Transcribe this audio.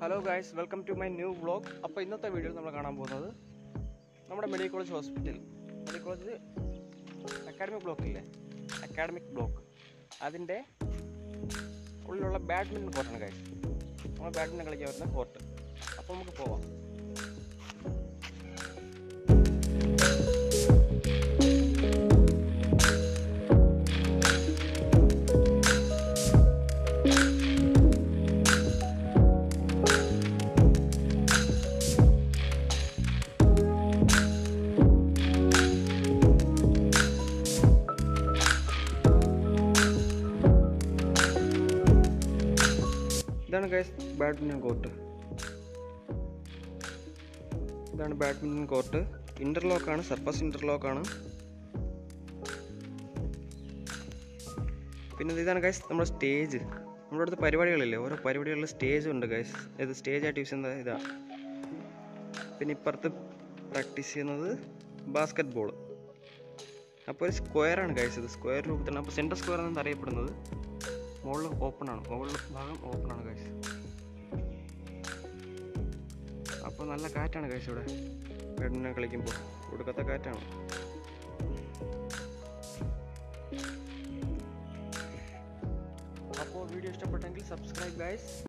hello guys welcome to my new vlog അപ്പോൾ ഇന്നത്തെ വീഡിയോയിൽ നമ്മൾ കാണാൻ പോകുന്നത് നമ്മുടെ medical college hospital medical college academic block ഇല്ലേ അക്കാഡമിക് ബ്ലോക്ക് അതിൻ്റെ ഉള്ളിലുള്ള ബാഡ്മിൻ്റൺ കോർട്ടാണ് ഗായ്സ് നമ്മൾ ബാഡ്മിൻ്റൺ കളിക്കാൻ വരുന്ന കോർട്ട് അപ്പോൾ നമുക്ക് പോവാം ഇതാണ് ഗൈസ് ബാഡ്മിൻ്റൺ കോർട്ട് ഇതാണ് ബാഡ്മിൻ്റൺ കോർട്ട് ഇൻ്റർലോക്കാണ് സർഫസ് ഇൻ്റർലോക്കാണ് പിന്നെ ഇതാണ് ഗൈസ് നമ്മുടെ സ്റ്റേജ് നമ്മുടെ അടുത്ത് പരിപാടികളില്ലേ ഓരോ പരിപാടികളിൽ സ്റ്റേജ് ഉണ്ട് ഗൈസ് ഇത് സ്റ്റേജ് ആയിട്ട് യൂസ് ചെയ്യുന്നത് ഇതാ പിന്നെ ഇപ്പുറത്ത് പ്രാക്ടീസ് ചെയ്യുന്നത് ബാസ്ക്കറ്റ് ബോൾ അപ്പോൾ ഒരു സ്ക്വയറാണ് ഗൈസ് ഇത് സ്ക്വയർ രൂപത്തിലാണ് അപ്പോൾ സെൻറ്റർ സ്ക്വയർ എന്നാണ് അറിയപ്പെടുന്നത് മുകളിൽ ഓപ്പൺ ആണ് മുകളിൽ ഭാഗം ഓപ്പൺ ആണ് ഗൈസ് അപ്പോൾ നല്ല കാറ്റാണ് ഗൈസ് ഇവിടെ ബാഡ്മിൻ്റൺ കളിക്കുമ്പോൾ ഒടുക്കത്തെ കാറ്റാണ് അപ്പോൾ വീഡിയോ ഇഷ്ടപ്പെട്ടെങ്കിൽ സബ്സ്ക്രൈബ് ഗൈസ്